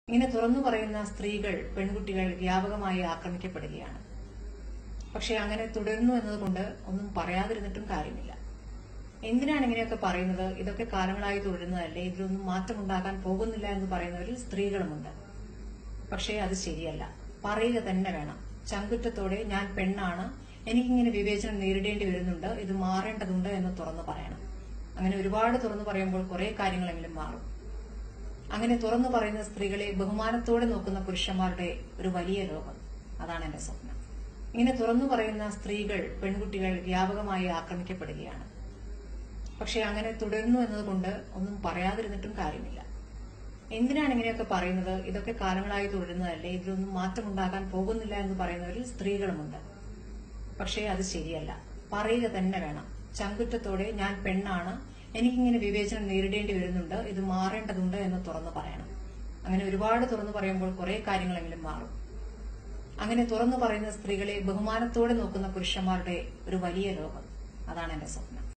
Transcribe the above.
ഇങ്ങനെ തുറന്നു പറയുന്ന സ്ത്രീകൾ പെൺകുട്ടികൾ വ്യാപകമായി ആക്രമിക്കപ്പെടുകയാണ് പക്ഷെ അങ്ങനെ തുടരുന്നു എന്നതുകൊണ്ട് ഒന്നും പറയാതിരുന്നിട്ടും കാര്യമില്ല എന്തിനാണ് ഇങ്ങനെയൊക്കെ പറയുന്നത് ഇതൊക്കെ കാലങ്ങളായി തുടരുന്നതല്ലേ ഇതിലൊന്നും മാറ്റമുണ്ടാകാൻ പോകുന്നില്ല എന്ന് പറയുന്നവരിൽ സ്ത്രീകളുമുണ്ട് പക്ഷേ അത് ശരിയല്ല പറയുക തന്നെ വേണം ചങ്കുറ്റത്തോടെ ഞാൻ പെണ്ണാണ് എനിക്കിങ്ങനെ വിവേചനം നേരിടേണ്ടി വരുന്നുണ്ട് ഇത് മാറേണ്ടതുണ്ട് എന്ന് തുറന്നു പറയണം അങ്ങനെ ഒരുപാട് തുറന്നു പറയുമ്പോൾ കുറെ കാര്യങ്ങളെങ്കിലും മാറും അങ്ങനെ തുറന്നു പറയുന്ന സ്ത്രീകളെ ബഹുമാനത്തോടെ നോക്കുന്ന പുരുഷന്മാരുടെ ഒരു വലിയ ലോകം അതാണ് എന്റെ സ്വപ്നം ഇങ്ങനെ തുറന്നു പറയുന്ന സ്ത്രീകൾ പെൺകുട്ടികൾ വ്യാപകമായി ആക്രമിക്കപ്പെടുകയാണ് പക്ഷെ അങ്ങനെ തുടരുന്നു എന്നതുകൊണ്ട് ഒന്നും പറയാതിരുന്നിട്ടും കാര്യമില്ല എന്തിനാണ് ഇങ്ങനെയൊക്കെ പറയുന്നത് ഇതൊക്കെ കാലങ്ങളായി തുടരുന്നതല്ലേ ഇതിലൊന്നും മാറ്റമുണ്ടാകാൻ പോകുന്നില്ല എന്ന് പറയുന്നവരിൽ സ്ത്രീകളുമുണ്ട് പക്ഷേ അത് ശരിയല്ല പറയുക തന്നെ വേണം ചങ്കുറ്റത്തോടെ ഞാൻ പെണ്ണാണ് എനിക്കിങ്ങനെ വിവേചനം നേരിടേണ്ടി വരുന്നുണ്ട് ഇത് മാറേണ്ടതുണ്ട് എന്ന് തുറന്നു പറയണം അങ്ങനെ ഒരുപാട് തുറന്നു പറയുമ്പോൾ കുറെ കാര്യങ്ങളെങ്കിലും മാറും അങ്ങനെ തുറന്നു പറയുന്ന സ്ത്രീകളെ ബഹുമാനത്തോടെ നോക്കുന്ന പുരുഷന്മാരുടെ ഒരു വലിയ ലോകം അതാണ് എന്റെ സ്വപ്നം